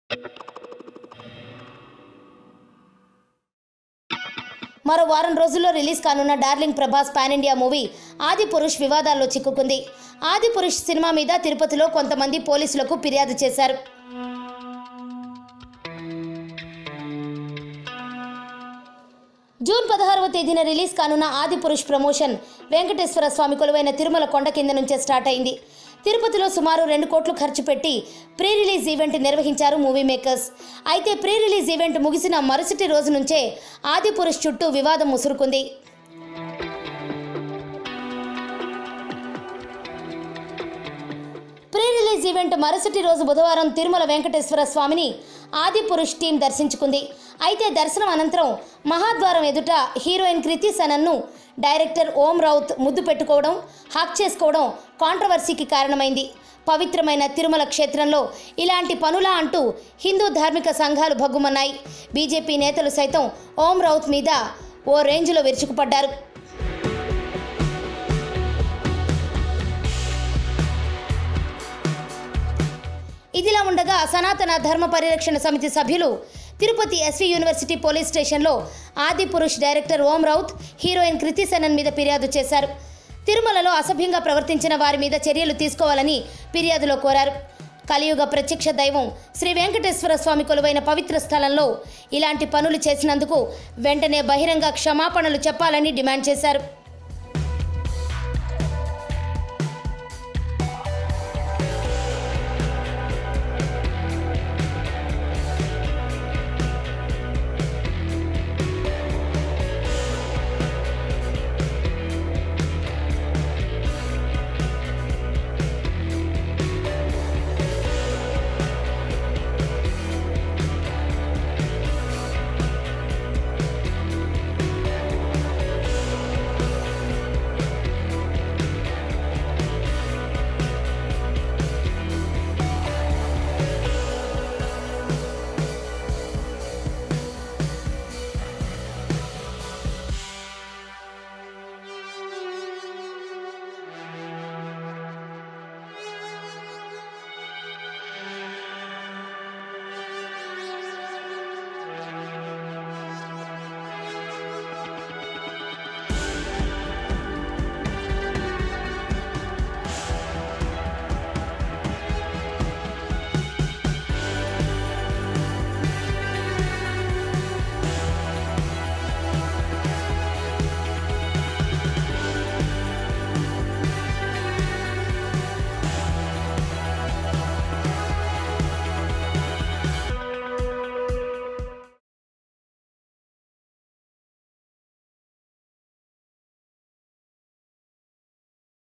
మరో వారం రోజుల్లో రిలీజ్ కానున్న darling Prabhas pan India movie Adipurush వివాదాల్లో చిక్కుకుంది ఆది పురుష్ సినిమా మీద తిరుపతిలో కొంతమంది పోలీసులకు ఫిర్యాదు చేశారు జూన్ పదహారవ తేదీన రిలీజ్ కానున్న ఆది పురుష్ ప్రమోషన్ వెంకటేశ్వర స్వామి కొలువైన తిరుమల కొండ కింద నుంచే స్టార్ట్ అయింది తిరుపతిలో సుమారు రెండు కోట్లు ఖర్చు పెట్టి ప్రీ రిలీజ్ ఈవెంట్ నిర్వహించారు మూవీ మేకర్స్ అయితే ప్రీ రిలీజ్ ఈవెంట్ ముగిసిన మరుసటి రోజు నుంచే ఆది పురుష్ చుట్టూ వివాదం ముసురుకుంది ప్రీ రిలీజ్ ఈవెంట్ మరుసటి రోజు బుధవారం తిరుమల వెంకటేశ్వర స్వామిని ఆది పురుష్ టీం దర్శించుకుంది అయితే దర్శనం అనంతరం మహాద్వారం ఎదుట హీరోయిన్ కృతి సనన్ను డైరెక్టర్ ఓం రౌత్ ముద్దు పెట్టుకోవడం హక్ చేసుకోవడం కాంట్రవర్సీకి కారణమైంది పవిత్రమైన తిరుమల క్షేత్రంలో ఇలాంటి పనులా అంటూ హిందూ ధార్మిక సంఘాలు భగ్గుమన్నాయి బీజేపీ నేతలు సైతం ఓం రౌత్ మీద ఓ రేంజ్లో విరుచుకుపడ్డారు ఇదిలా ఉండగా సనాతన ధర్మ పరిరక్షణ సమితి సభ్యులు తిరుపతి ఎస్వి యూనివర్సిటీ పోలీస్ స్టేషన్లో Adipurush director Om Raut heroine Kriti Sanon మీద ఫిర్యాదు చేశారు తిరుమలలో అసభ్యంగా ప్రవర్తించిన వారి మీద చర్యలు తీసుకోవాలని ఫిర్యాదులో కోరారు కలియుగ ప్రత్యక్ష దైవం శ్రీ వెంకటేశ్వర స్వామి కొలువైన పవిత్ర స్థలంలో ఇలాంటి పనులు చేసినందుకు వెంటనే బహిరంగ క్షమాపణలు చెప్పాలని డిమాండ్ చేశారు